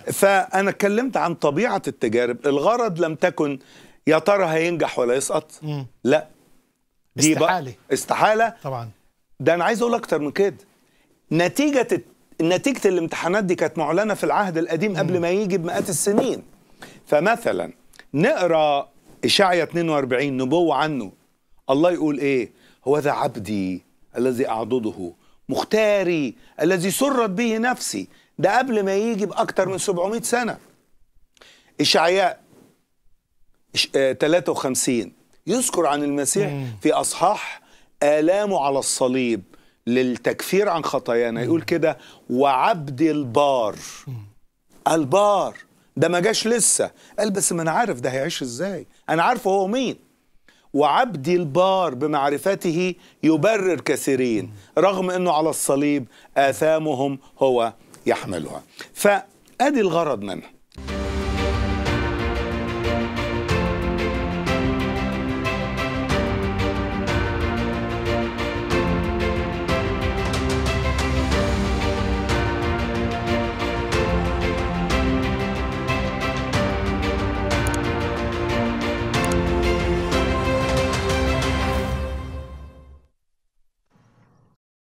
فانا اتكلمت عن طبيعه التجارب الغرض لم تكن يا ترى هينجح ولا يسقط لا دي بقى- استحالة. استحاله طبعا ده انا عايز اقول اكتر من كده نتيجه الت- نتيجه الامتحانات دي كانت معلنه في العهد القديم قبل ما يجي بمئات السنين فمثلا نقرا اشعيا 42 نبوه عنه الله يقول ايه هو ذا عبدي الذي اعضده مختاري الذي سرت به نفسي ده قبل ما يجي باكتر من 700 سنه اشعياء إش- آه، 53 يذكر عن المسيح في اصحاح الامه على الصليب للتكفير عن خطايانا يقول كده وعبد البار البار ده ما جاش لسه قال بس ما انا عارف ده هيعيش ازاي انا عارفه هو مين وعبدي البار بمعرفته يبرر كثيرين رغم انه على الصليب اثامهم هو يحملها فادي الغرض منها